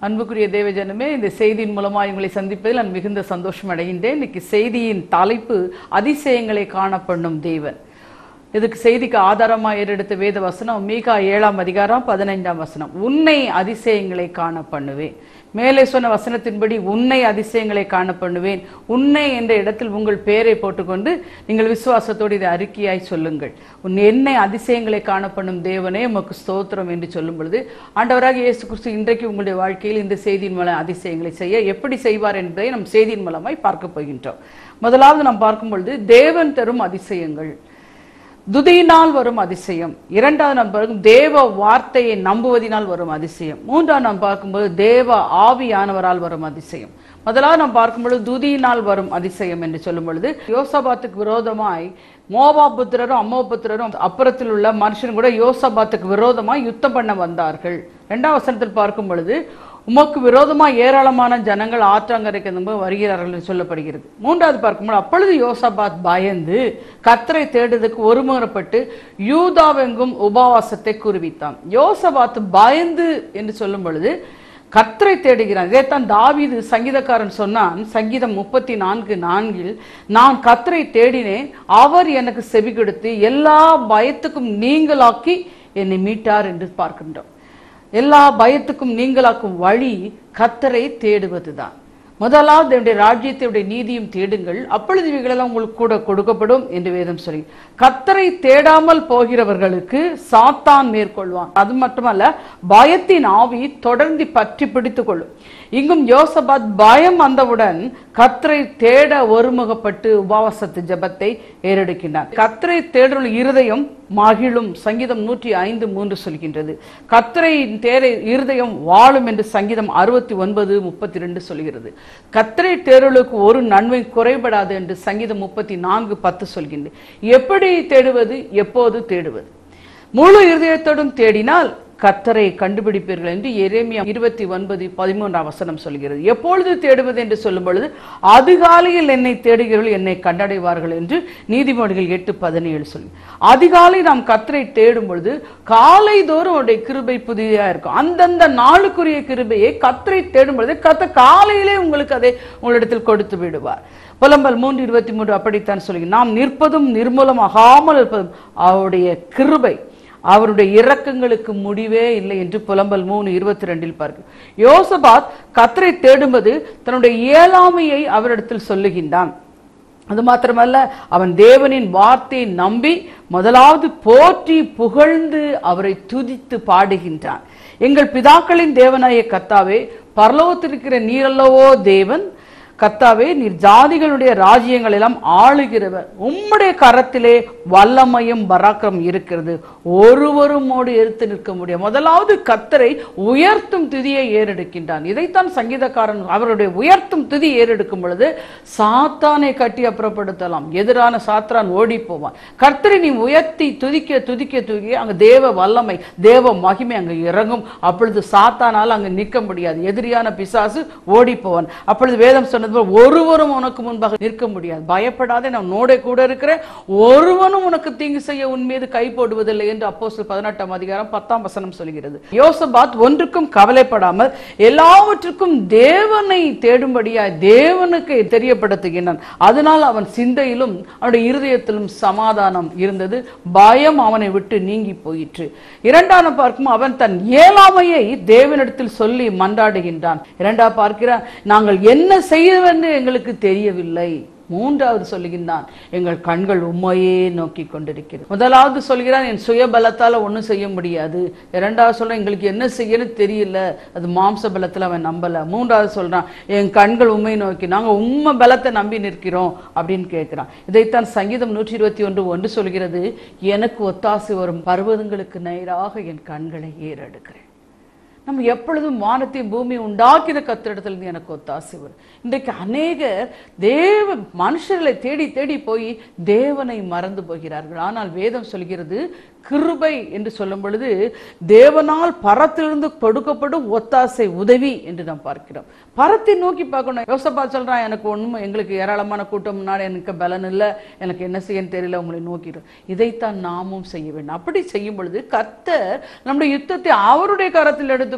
அன்புக்குரிய தேவஜனமே இந்த செய்தியின் மூலமாக உங்களை சந்திப்பதில் நான் மிகுந்த சந்தோஷம் அடைகின்றேன் இன்னைக்கு செய்தியின் தலைப்பு அதிசயங்களை காணப்படும் தேவன் இதுக்கு செய்திக்கு ஆதாரமாக ஏறெடுத்த வேத வசனம் மீகா ஏழாம் அதிகாரம் பதினைந்தாம் வசனம் உன்னை அதிசயங்களை காண பண்ணுவேன் மேலே சொன்ன வசனத்தின்படி உன்னை அதிசயங்களை காண பண்ணுவேன் உன்னை என்ற இடத்தில் உங்கள் பெயரை போட்டுக்கொண்டு நீங்கள் விசுவாசத்தோடு இதை அறிக்கையாய் சொல்லுங்கள் உன் என்னை அதிசயங்களை காண பண்ணும் தேவனே உமக்கு ஸ்தோத்திரம் என்று சொல்லும் பொழுது ஆண்டவராக இயேசு கிறிஸ்து இன்றைக்கு உங்களுடைய வாழ்க்கையில் இந்த செய்தியின் மூலம் அதிசயங்களை செய்ய எப்படி செய்வார் என்பதை நம் செய்தியின் மூலமாய் பார்க்க போகின்றோம் முதலாவது நாம் பார்க்கும் பொழுது தேவன் தரும் அதிசயங்கள் துதியினால் வரும் அதிசயம் இரண்டாவது நாம் பார்க்கும் தேவ வார்த்தையை நம்புவதினால் வரும் அதிசயம் மூன்றாவது நாம் பார்க்கும்போது தேவ ஆவியானவரால் வரும் அதிசயம் முதலாவது நாம் பார்க்கும்பொழுது துதியினால் வரும் அதிசயம் என்று சொல்லும் பொழுது யோசபாத்துக்கு விரோதமாய் மோபா புத்திரரும் அம்மோ புத்திரரும் அப்புறத்தில் உள்ள மனுஷன் கூட யோசபாத்துக்கு விரோதமாய் யுத்தம் பண்ண வந்தார்கள் இரண்டாம் வசனத்தில் பார்க்கும் பொழுது உமக்கு விரோதமாக ஏராளமான ஜனங்கள் ஆற்றங்கரைக்கு வந்து வருகிறார்கள் என்று சொல்லப்படுகிறது மூன்றாவது பார்க்கும்போது அப்பொழுது யோசபாத் பயந்து கத்தரை தேடுவதற்கு ஒருமுகப்பட்டு யூதாவெங்கும் உபவாசத்தை குருவித்தான் யோசபாத் பயந்து என்று சொல்லும் பொழுது கத்தரை தேடுகிறான் இதைத்தான் தாவீது சங்கீதக்காரன் சொன்னான் சங்கீதம் முப்பத்தி நான்கு நான்கில் நான் கத்தரை தேடினேன் அவர் எனக்கு செவி கொடுத்து எல்லா பயத்துக்கும் நீங்களாக்கி என்னை மீட்டார் என்று பார்க்கின்றோம் எல்லா பயத்துக்கும் நீங்களாக்கும் வழி கத்தரை தேடுவதுதான் முதலாவது என்னுடைய ராஜ்யத்தையுடைய நீதியும் தேடுங்கள் அப்பொழுது இவைகளெல்லாம் உங்களுக்கு கூட கொடுக்கப்படும் என்று வேதம் சொல்லி கத்தரை தேடாமல் போகிறவர்களுக்கு சாத்தான் மேற்கொள்வான் அது மட்டுமல்ல பயத்தின் ஆவி தொடர்ந்து பற்றி பிடித்துக் கொள்ளும் இங்கும் யோசபாத் பயம் வந்தவுடன் கத்தரை தேட ஒருமுகப்பட்டு உபவாசத்து ஜபத்தை ஏறெடுக்கின்றான் கத்தரை தேடுள்ள இருதயம் மகிழும் சங்கீதம் நூற்றி ஐந்து மூன்று சொல்கின்றது கத்தரை தேர இருதயம் வாழும் என்று சங்கீதம் அறுபத்தி ஒன்பது முப்பத்தி ரெண்டு சொல்கிறது கத்தரை தேர்வுகளுக்கு ஒரு நன்மை குறைபடாது என்று சங்கீதம் முப்பத்தி நான்கு பத்து சொல்கின்றது எப்படி தேடுவது எப்போது தேடுவது முழு இருதயத்தோடும் தேடினால் கத்தரை கண்டுபிடிப்பீர்கள் என்று எரேமியா இருபத்தி ஒன்பது பதிமூன்றாம் வசனம் சொல்கிறது எப்பொழுது தேடுவது என்று சொல்லும் பொழுது அதிகாலையில் என்னை தேடுகிறவர்கள் என்னை கண்டடைவார்கள் என்று நீதிமொழிகள் எட்டு பதினேழு சொல்லி அதிகாலை நாம் கத்தரை தேடும் பொழுது காலை தோறும் அவருடைய கிருபை புதியா இருக்கும் அந்தந்த நாளுக்குரிய கிருபையை கத்தரை தேடும் பொழுது கத்த காலையிலே உங்களுக்கு அதை உங்களிடத்தில் கொடுத்து விடுவார் புலம்பல் மூன்று இருபத்தி மூன்று அப்படித்தான் சொல்லி நாம் நிற்பதும் நிர்மூலமாகாமல் இருப்பதும் அவருடைய கிருபை அவருடைய இரக்கங்களுக்கு முடிவே இல்லை என்று புலம்பல் மூணு இருபத்தி ரெண்டில் பார்க்க யோசபாத் கத்தரை தேடும்போது தன்னுடைய இயலாமையை அவரிடத்தில் சொல்லுகின்றான் அது மாத்திரமல்ல அவன் தேவனின் வார்த்தையை நம்பி முதலாவது போற்றி புகழ்ந்து அவரை துதித்து பாடுகின்றான் எங்கள் பிதாக்களின் தேவனாய கத்தாவே பரலோகத்திருக்கிற நீரல்லவோ தேவன் கத்தாவே நீர் ஜாதிகளுடைய ராஜ்யங்கள் எல்லாம் ஆளுகிறவர் உம்முடைய கரத்திலே வல்லமையும் பராக்கிரம் இருக்கிறது ஒருவருமோடு எடுத்து நிற்க முடியும் முதலாவது கத்தரை உயர்த்தும் துதியை ஏறெடுக்கின்றான் இதைத்தான் சங்கீதக்காரன் அவருடைய உயர்த்தும் துதி ஏறெடுக்கும் பொழுது சாத்தானை கட்டி அப்புறப்படுத்தலாம் எதிரான சாத்ரான் ஓடி போவான் கர்த்தரை நீ உயர்த்தி துதிக்க துதிக்க துதிக்க அங்க தேவ வல்லமை தேவ மகிமை அங்க இறங்கும் அப்பொழுது சாத்தானால் அங்க நிற்க முடியாது எதிரியான பிசாசு ஓடி போவான் அப்பொழுது வேதம் சொன்னது போல் ஒருவரும் உனக்கு முன்பாக நிற்க முடியாது பயப்படாதே நான் நோட கூட இருக்கிறேன் ஒருவனும் உனக்கு தீங்கு செய்ய உன் மீது கை போடுவதில்லை என்று அப்போ பதினெட்டாம் அதிகாரம் பத்தாம் வசனம் சொல்கிறது யோசபாத் ஒன்றுக்கும் கவலைப்படாமல் எல்லாவற்றுக்கும் தேவனை தேடும்படியாய் தேவனுக்கு தெரியப்படுத்துகின்றான் அதனால் அவன் சிந்தையிலும் அவனுடைய இருதயத்திலும் சமாதானம் இருந்தது பயம் அவனை விட்டு நீங்கி போயிற்று இரண்டாம் பார்க்கும் அவன் தன் இயலாமையை தேவனிடத்தில் சொல்லி மன்றாடுகின்றான் இரண்டாம் பார்க்கிறான் நாங்கள் என்ன செய்யவென்று எங்களுக்கு தெரியவில்லை மூன்றாவது சொல்லுகின்றான் எங்கள் கண்கள் உண்மையே நோக்கி கொண்டிருக்கிறது முதலாவது சொல்கிறான் என் சுய பலத்தால ஒன்றும் செய்ய முடியாது இரண்டாவது சொல்றான் எங்களுக்கு என்ன செய்யணும் தெரியல அது மாம்ச பலத்துல அவன் நம்பல மூன்றாவது சொல்றான் என் கண்கள் உண்மை நோக்கி நாங்க உண்மை பலத்தை நம்பி நிற்கிறோம் அப்படின்னு கேட்கிறான் இதைத்தான் சங்கீதம் நூற்றி இருபத்தி ஒன்று ஒன்று சொல்கிறது எனக்கு ஒத்தாசை வரும் பர்வதங்களுக்கு நேராக என் கண்களை ஏறெடுக்கிறேன் நம்ம எப்பொழுதும் வானத்தையும் பூமியை உண்டாக்கின கத்திரிடத்திலிருந்து எனக்கு ஒத்தாசை வரும் இன்றைக்கு அநேகர் தேவ மனுஷர்களை தேடி தேடி போய் தேவனை மறந்து போகிறார்கள் ஆனால் வேதம் சொல்கிறது கிருபை என்று சொல்லும் பொழுது தேவனால் பரத்திலிருந்து கொடுக்கப்படும் ஒத்தாசை உதவி என்று நாம் பார்க்கிறோம் பரத்தை நோக்கி பார்க்கணும் யோசப்பா சொல்றான் எனக்கு ஒண்ணும் எங்களுக்கு ஏராளமான கூட்டம் முன்னாடி எனக்கு பலன் இல்லை எனக்கு என்ன செய்யன்னு தெரியல உங்களை நோக்கிடும் இதைத்தான் நாமும் செய்ய வேண்டும் அப்படி செய்யும் பொழுது கர்த்தர் நம்முடைய யுத்தத்தை அவருடைய கரத்தில் எடுத்து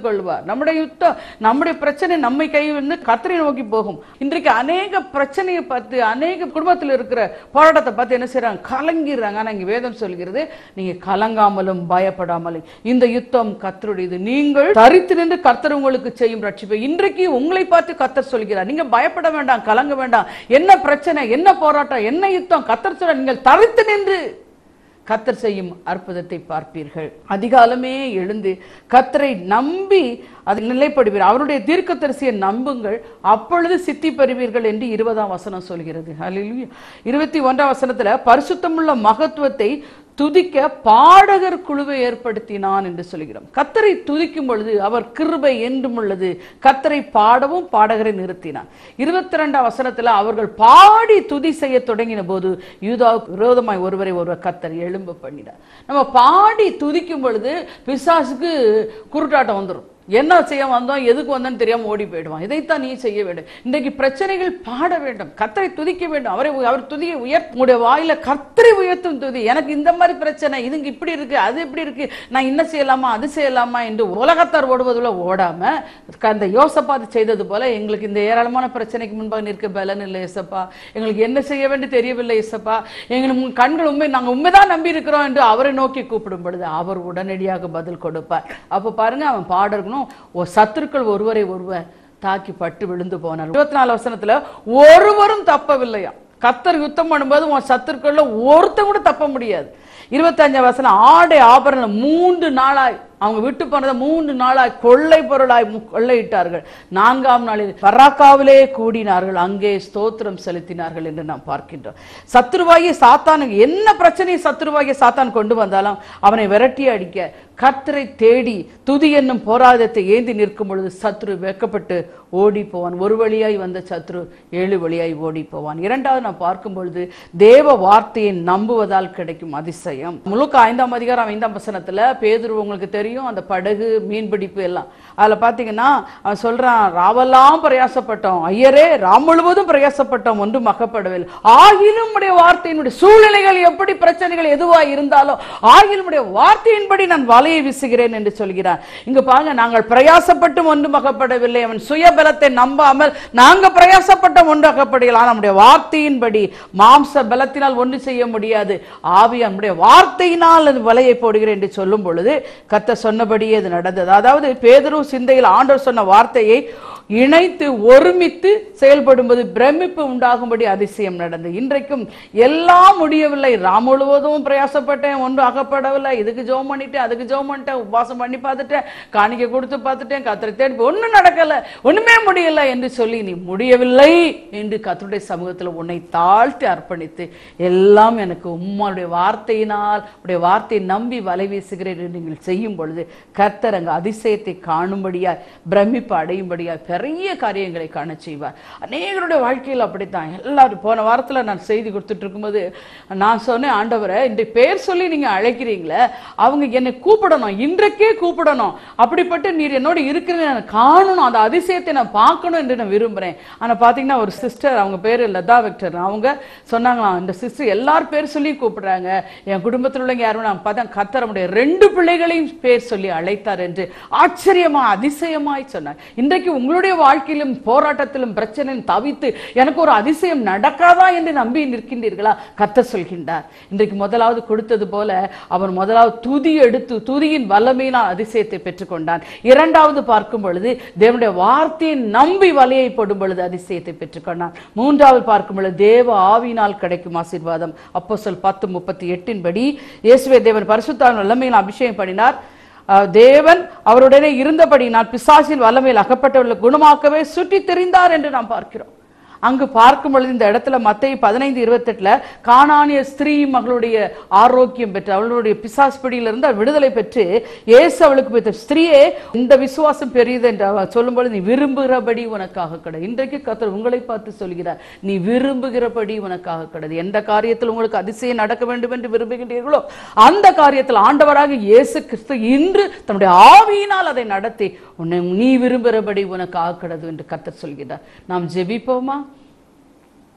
கொள்வார் நம்முடைய யுத்தம் நம்முடைய பிரச்சனை நம்மை கை வந்து கத்தரை நோக்கி போகும் இன்றைக்கு அநேக பிரச்சனையை பார்த்து அநேக குடும்பத்தில் இருக்கிற போராட்டத்தை பார்த்து என்ன செய்றாங்க கலங்கிடுறாங்க ஆனா இங்க வேதம் சொல்கிறது நீங்க கலங்காமலும் பயப்படாமலும் இந்த யுத்தம் கத்தருடையது நீங்கள் தரித்து நின்று கர்த்தர் உங்களுக்கு செய்யும் ரட்சிப்பை இன்றைக்கு உங்களை பார்த்து கத்தர் சொல்கிறார் நீங்க பயப்பட வேண்டாம் கலங்க வேண்டாம் என்ன பிரச்சனை என்ன போராட்டம் என்ன யுத்தம் கத்தர் சொல்ற நீங்கள் தரித்து நின்று கத்தர் செய்யும் அற்புதத்தை பார்ப்பீர்கள் அதிகாலமே எழுந்து கத்தரை நம்பி அது நிலைப்படுவீர் அவருடைய தீர்க்கதரிசியை நம்புங்கள் அப்பொழுது சித்தி பெறுவீர்கள் என்று இருபதாம் வசனம் சொல்கிறது ஹalleluya இருபத்தி ஒன்றாம் வசனத்துல பரிசுத்தமுள்ள மகத்துவத்தை துதிக்க பாடகர் குழுவை ஏற்படுத்தினான் என்று சொல்கிறோம் கத்தரை துதிக்கும் பொழுது அவர் கிருபை என்றும் உள்ளது கத்தரை பாடவும் பாடகரை நிறுத்தினான் இருபத்தி ரெண்டாம் வசனத்துல அவர்கள் பாடி துதி செய்ய தொடங்கின போது யூதாவுக்கு விரோதமாய் ஒருவரை ஒருவர் கத்தர் எழும்ப பண்ணினார் நம்ம பாடி துதிக்கும் பொழுது பிசாசுக்கு குருட்டாட்டம் வந்துடும் என்ன செய்ய வந்தோம் எதுக்கு வந்தோம்னு தெரியாம ஓடி போயிடுவான் இதைத்தான் நீ செய்ய வேண்டும் இன்றைக்கு பிரச்சனைகள் பாட வேண்டும் கத்தரை துதிக்க வேண்டும் அவரை அவர் துதியை உயர் உங்களுடைய வாயில கத்தரை உயர்த்தும் துதி எனக்கு இந்த மாதிரி பிரச்சனை இதுங்க இப்படி இருக்கு அது இப்படி இருக்கு நான் என்ன செய்யலாமா அது செய்யலாமா என்று உலகத்தார் ஓடுவதுல ஓடாம அந்த யோசப்பாது செய்தது போல எங்களுக்கு இந்த ஏராளமான பிரச்சனைக்கு முன்பாக நிற்க பலன் இல்லை இசப்பா எங்களுக்கு என்ன செய்ய வேண்டி தெரியவில்லை இசப்பா எங்களுக்கு உங்க கண்கள் உண்மை நாங்க உண்மைதான் நம்பி இருக்கிறோம் என்று அவரை நோக்கி கூப்பிடும் பொழுது அவர் உடனடியாக பதில் கொடுப்பார் அப்ப பாருங்க அவன் பாடர்களும் ஓ சத்துருக்கள் ஒருவரை ஒருவர் தாக்கி பட்டு விழுந்து போனார் இருபத்தி நாலு வசனத்துல ஒருவரும் தப்பவில்லையா கத்தர் யுத்தம் பண்ணும்போது உன் சத்துருக்கள்ல ஒருத்தன் கூட தப்ப முடியாது இருபத்தஞ்சாம் வசனம் ஆடை ஆபரணம் மூன்று நாளாய் அவங்க விட்டு போனதை மூன்று நாளாய் கொள்ளை பொருளாய் மு- கொள்ளையிட்டார்கள் நான்காம் நாளில் பராக்காவிலே கூடினார்கள் அங்கே ஸ்தோத்திரம் செலுத்தினார்கள் என்று நாம் பார்க்கின்றோம் சத்துருவாகிய சாத்தானுக்கு என்ன பிரச்சனையை சத்துருவாகிய சாத்தான் கொண்டு வந்தாலும் அவனை விரட்டி அடிக்க கர்த்தரை தேடி துதி என்னும் போராட்டத்தை ஏந்தி நிற்கும் பொழுது சத்ரு வெக்கப்பட்டு ஓடி போவான் ஒரு வழியாய் வந்த சத்ரு ஏழு வழியாய் ஓடி போவான் இரண்டாவது நான் பார்க்கும் பொழுது தேவ வார்த்தையை நம்புவதால் கிடைக்கும் அதிசயம் முழுக்க ஐந்தாம் அதிகாரம் ஐந்தாம் வசனத்துல பேதுரு உங்களுக்கு தெரியும் அந்த படகு மீன்பிடிப்பு எல்லாம் அதுல பாத்தீங்கன்னா அவன் சொல்றான் ராவெல்லாம் பிரயாசப்பட்டோம் ஐயரே ராம் முழுவதும் பிரயாசப்பட்டோம் ஒன்றும் மகப்படவில்லை ஆகிலும் உடைய வார்த்தையினுடைய சூழ்நிலைகள் எப்படி பிரச்சனைகள் எதுவா இருந்தாலும் ஆகிலும் உடைய வார்த்தையின்படி நான் வலையை வீசுகிறேன் என்று சொல்கிறான் இங்க பாருங்க நாங்கள் பிரயாசப்பட்டும் ஒன்றும் அகப்படவில்லை அவன் சுயபலத்தை நம்பாமல் நாங்க பிரயாசப்பட்டோம் ஒன்று அகப்படையலாம் நம்முடைய வார்த்தையின்படி மாம்ச பலத்தினால் ஒன்று செய்ய முடியாது ஆவி நம்முடைய வார்த்தையினால் அது வலையை போடுகிறேன் என்று சொல்லும் பொழுது கத்த சொன்னபடியே அது நடந்தது அதாவது பேதுரு சிந்தையில் ஆண்டவர் சொன்ன வார்த்தையை இணைத்து ஒருமித்து செயல்படும்போது பிரமிப்பு உண்டாகும்படி அதிசயம் நடந்தது இன்றைக்கும் எல்லாம் முடியவில்லை ராம் முழுவதும் பிரயாசப்பட்டேன் ஒன்றும் அகப்படவில்லை இதுக்கு ஜெபம் பண்ணிட்டேன் அதுக்கு ஜெபம் பண்ணிட்டேன் உபவாசம் பண்ணி பார்த்துட்டேன் காணிக்கை கொடுத்து பார்த்துட்டேன் கத்தரை தேடி ஒன்றும் நடக்கல ஒண்ணுமே முடியல என்று சொல்லி நீ முடியவில்லை என்று கத்தருடைய சமூகத்தில் உன்னை தாழ்த்தி அர்ப்பணித்து எல்லாம் எனக்கு உம்மாவுடைய வார்த்தையினால் உடைய வார்த்தையை நம்பி வலை வீசுகிறேன் என்று நீங்கள் செய்யும் பொழுது கர்த்தர் அங்கு அதிசயத்தை காணும்படியாய் பிரமிப்பு அடையும்படியாய் பெரிய காரியங்களை காண செய்வார் அநேகருடைய வாழ்க்கையில் அப்படித்தான் எல்லாரும் போன வாரத்தில் நான் செய்தி கொடுத்துட்டு இருக்கும்போது நான் சொன்னேன் ஆண்டவரை இந்த பேர் சொல்லி நீங்க அழைக்கிறீங்களே அவங்க என்னை கூப்பிடணும் இன்றைக்கே கூப்பிடணும் அப்படிப்பட்ட நீர் என்னோட இருக்கிறத நான் காணணும் அந்த அதிசயத்தை நான் பார்க்கணும் என்று நான் விரும்புறேன் ஆனா பாத்தீங்கன்னா ஒரு சிஸ்டர் அவங்க பேரு லதா வெக்டர் அவங்க சொன்னாங்களாம் இந்த சிஸ்டர் எல்லார் பேர் சொல்லி கூப்பிடுறாங்க என் குடும்பத்தில் உள்ளவங்க யாரும் நான் பார்த்தா கத்தரமுடைய ரெண்டு பிள்ளைகளையும் பேர் சொல்லி அழைத்தார் என்று ஆச்சரியமா அதிசயமாய் சொன்னார் இன்றைக்கு உங்களுடைய வாழ்க்கையிலும் போராட்டத்திலும் பிரச்சனையும் தவித்து எனக்கு ஒரு அதிசயம் நடக்காதா என்று நம்பி நிற்கின்றீர்களா கத்த சொல்கின்றார் இன்றைக்கு முதலாவது கொடுத்தது போல அவன் முதலாவது துதி எடுத்து துதியின் வல்லமையினால் அதிசயத்தை பெற்றுக்கொண்டான் இரண்டாவது பார்க்கும் பொழுது தேவனுடைய வார்த்தையை நம்பி வலையை போடும் பொழுது அதிசயத்தை பெற்றுக்கொண்டான் மூன்றாவது பார்க்கும் பொழுது தேவ ஆவியினால் கிடைக்கும் ஆசீர்வாதம் அப்போ சொல் பத்து முப்பத்தி எட்டின் படி இயேசுவே தேவன் பரிசுத்தாவின் வல்லமையில் அபிஷேகம் பண்ணினார் அஹ், தேவன் அவருடனே இருந்தபடியினால் பிசாசின் வல்லமையில் அகப்பட்டவர்களை குணமாக்கவே சுற்றி திரிந்தார் என்று நாம் பார்க்கிறோம் அங்கு பார்க்கும் பொழுது இந்த இடத்துல மத்திய பதினைந்து இருபத்தெட்டுல கானானிய ஸ்திரீ மகளுடைய ஆரோக்கியம் பெற்று அவளுடைய பிசாஸ் பிடியிலிருந்து அவள் விடுதலை பெற்று இயேசு அவளுக்கு பெற்ற ஸ்திரீயே இந்த விசுவாசம் பெரியது என்று அவள் சொல்லும் பொழுது நீ விரும்புகிறபடி உனக்காக கிடையாது இன்றைக்கு கத்தர் உங்களை பார்த்து சொல்கிறார் நீ விரும்புகிறபடி உனக்காக கிடையாது எந்த காரியத்தில் உங்களுக்கு அதிசயம் நடக்க வேண்டும் என்று விரும்புகின்றீர்களோ அந்த காரியத்தில் ஆண்டவராக இயேசு கிறிஸ்து இன்று தன்னுடைய ஆவியினால் அதை நடத்தி உன்னை நீ விரும்புகிறபடி உனக்கு ஆக்கிறது என்று கத்தர் சொல்கிறார் நாம் ஜெபிப்போமா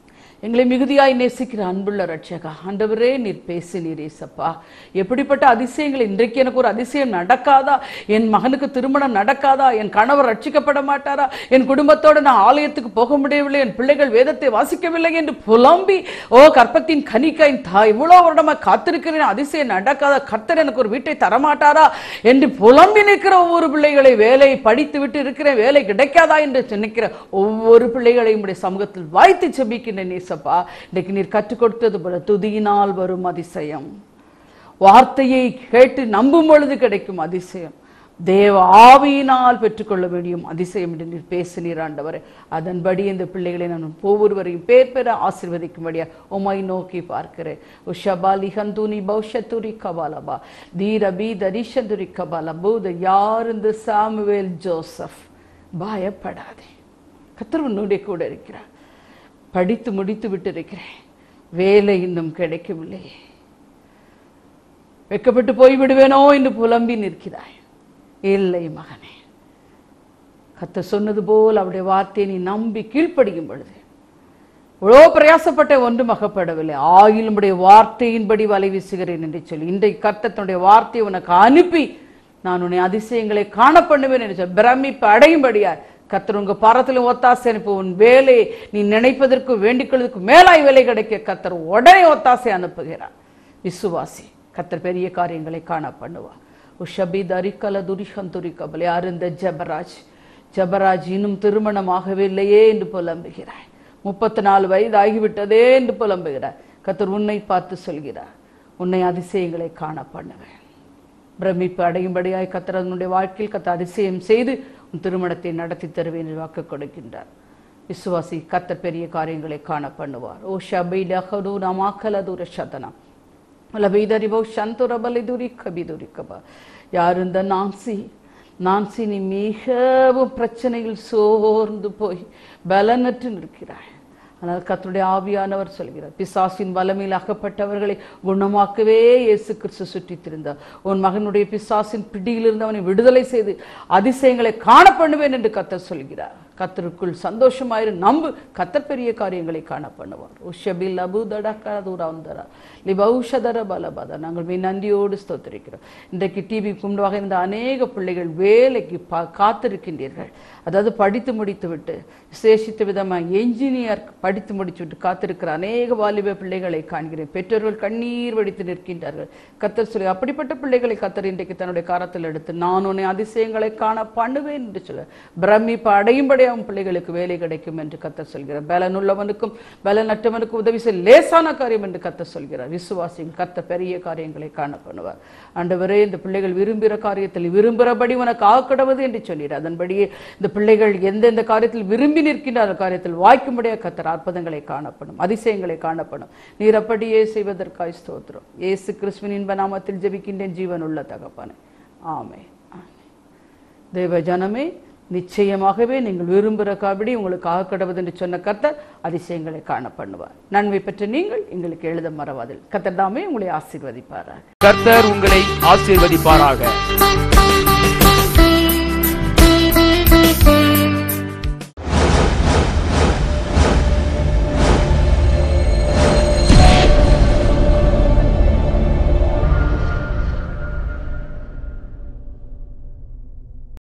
எங்களை மிகுதியாய் நேசிக்கிற அன்புள்ள ரட்சகா ஆண்டவரே நீர் பேசினீர் ஏசப்பா எப்படிப்பட்ட அதிசயங்கள் இன்றைக்கு எனக்கு ஒரு அதிசயம் நடக்காதா என் மகனுக்கு திருமணம் நடக்காதா என் கணவர் ரட்சிக்கப்பட மாட்டாரா என் குடும்பத்தோட நான் ஆலயத்துக்கு போக முடியவில்லை என் பிள்ளைகள் வேதத்தை வாசிக்கவில்லை என்று புலம்பி ஓ கற்பத்தின் கனிக்காயின் தாய் இவ்வளவு வருடமா காத்திருக்கிறேன் அதிசயம் நடக்காதா கர்த்தர் எனக்கு ஒரு வீட்டை தரமாட்டாரா என்று புலம்பி நிற்கிற ஒவ்வொரு பிள்ளைகளை வேலை படித்து விட்டு இருக்கிறேன் வேலை கிடைக்காதா என்று நினைக்கிற ஒவ்வொரு பிள்ளைகளையும் உடைய சமூகத்தில் வாய்த்து செபிக்கின்ற நேசப்பா இன்றைக்கு நீர் கற்றுக் கொடுத்தது போல துதியினால் வரும் அதிசயம் வார்த்தையை கேட்டு நம்பும் பொழுது கிடைக்கும் அதிசயம் தேவ ஆவியினால் பெற்றுக்கொள்ள வேண்டியும் அதிசயம் என்று நீர் பேசினீர் ஆண்டவரே அதன்படி இந்த பிள்ளைகளை நான் ஒவ்வொருவரையும் பேர் பெற ஆசீர்வதிக்கும்படியா உமை நோக்கி பார்க்கிறேன் உஷபாலி ஹந்தூனி பௌஷத்துரி கபாலபா தீரபி தரிஷதுரி கபால பூத யார் இந்த சாமுவேல் ஜோசப் பயப்படாதே கத்தர் உன்னுடைய கூட இருக்கிறார் படித்து முடித்து விட்டு இருக்கிறேன் வேலை இன்னும் கிடைக்கவில்லை வெக்கப்பட்டு போய் விடுவேனோ என்று புலம்பி நிற்கிறாய் இல்லை மகனே கத்த சொன்னது போல் அவருடைய வார்த்தையை நீ நம்பி கீழ்ப்படியும் பொழுது இவ்வளோ பிரயாசப்பட்ட ஒன்றும் அகப்படவில்லை ஆயிலுடைய வார்த்தையின்படி வலை வீசுகிறேன் என்று சொல்லி இன்றைக்கு கர்த்தத்தினுடைய வார்த்தையை உனக்கு அனுப்பி நான் உன்னை அதிசயங்களை காண பண்ணுவேன் என்று சொல்லி பிரமிப்பு அடையும்படியார் கர்த்தர் உங்க பாரத்திலும் ஒத்தாசை அனுப்பி உன் வேலை நீ நினைப்பதற்கு வேண்டிக்கொள்வதற்கு மேலாய் வேலை கிடைக்க கர்த்தர் உடனே ஒத்தாசை அனுப்புகிறார் விசுவாசி கர்த்தர் பெரிய காரியங்களை காண பண்ணுவார் உஷபி தரிக்கல துரிஷந்துரி கபலை அருந்த ஜபராஜ் ஜபராஜ் இன்னும் திருமணமாகவே இல்லையே என்று புலம்புகிறாய் முப்பத்தி நாலு வயது ஆகிவிட்டதே என்று புலம்புகிறார் கர்த்தர் உன்னை பார்த்து சொல்கிறார் உன்னை அதிசயங்களை காண பண்ணுவேன் பிரமிப்பு அடையும்படியாய் கத்தர் அதனுடைய வாழ்க்கையில் கத்த அதிசயம் செய்து உன் திருமணத்தை நடத்தி தருவேன் என்று வாக்கு கொடுக்கின்றார் விசுவாசி கத்த பெரிய காரியங்களை காண பண்ணுவார் ஓ ஷபை லஹரு நமாக்கல தூர சதனம் லபைதரிபோ சந்துர பலிதுரி கபிதுரி கபா யார் இந்த நான்சி நான்சி நீ மிகவும் பிரச்சனையில் சோர்ந்து போய் பலனற்று நிற்கிறாய் ஆனால் கர்த்தருடைய ஆவியானவர் சொல்கிறார் பிசாசின் வலமையில் அகப்பட்டவர்களை குணமாக்கவே இயேசு கிறிஸ்து சுற்றித் திரிந்தார் உன் மகனுடைய பிசாசின் பிடியிலிருந்து அவனை விடுதலை செய்து அதிசயங்களை காண பண்ணுவேன் என்று கத்தர் சொல்கிறார் கத்தருக்குள் சந்தோஷமாயிரு நம்பு கத்தர் பெரிய காரியங்களை காண பண்ணுவார் உஷபில் அபுதடகதுரந்தரா லிபௌஷதர பலபத நாங்கள் மே நன்றியோடு ஸ்தோத்திரிக்கிறோம் இன்றைக்கு டிவி கும்பிடுவாக இருந்த அநேக பிள்ளைகள் வேலைக்கு பா காத்திருக்கின்றீர்கள் அதாவது படித்து முடித்து விட்டு விசேஷித்த விதமாக என்ஜினியர் படித்து முடித்து விட்டு காத்திருக்கிற அநேக வாலிப பிள்ளைகளை காண்கிறேன் பெற்றோர்கள் கண்ணீர் வடித்து நிற்கின்றார்கள் கத்தர் சொல்லி அப்படிப்பட்ட பிள்ளைகளை கத்தர் இன்றைக்கு தன்னுடைய காரத்தில் எடுத்து நான் உன்னை அதிசயங்களை காண பண்ணுவேன் என்று சொல்ல பிரமிப்பு அடையும்படி அவன் பிள்ளைகளுக்கு வேலை கிடைக்கும் என்று கத்தர் சொல்கிறார் பலனுள்ளவனுக்கும் பலனற்றவனுக்கும் உதவி செய்ய லேசான காரியம் என்று கத்தர் சொல்கிறார் விசுவாசிகள் கத்த பெரிய காரியங்களை காண பண்ணுவார் ஆண்டவரே இந்த பிள்ளைகள் விரும்புகிற காரியத்தில் விரும்புகிறபடி உனக்கு ஆக்கடவது என்று சொல்லிடு அதன்படியே இந்த பிள்ளைகள் எந்தெந்த காரியத்தில் விரும்பி நிற்கின்ற அந்த காரியத்தில் வாய்க்கும்படியாக கத்தர் அற்புதங்களை காணப்படும் அதிசயங்களை காணப்படும் நீர் அப்படியே செய்வதற்காய் ஸ்தோத்திரம் இயேசு கிறிஸ்துவின் இன்ப நாமத்தில் ஜெபிக்கின்றேன் ஜீவன் உள்ள தகப்பனே ஆமே தேவ ஜனமே நிச்சயமாகவே நீங்கள் விரும்புகிற காபடி உங்களுக்கு ஆகக்கடவது என்று சொன்ன கர்த்தர் அதிசயங்களை காண பண்ணுவார் நன்மை பெற்ற நீங்கள் எங்களுக்கு எழுத மறவாதில் கர்த்தர் தாமே உங்களை ஆசீர்வதிப்பாராக கர்த்தர் உங்களை ஆசீர்வதிப்பாராக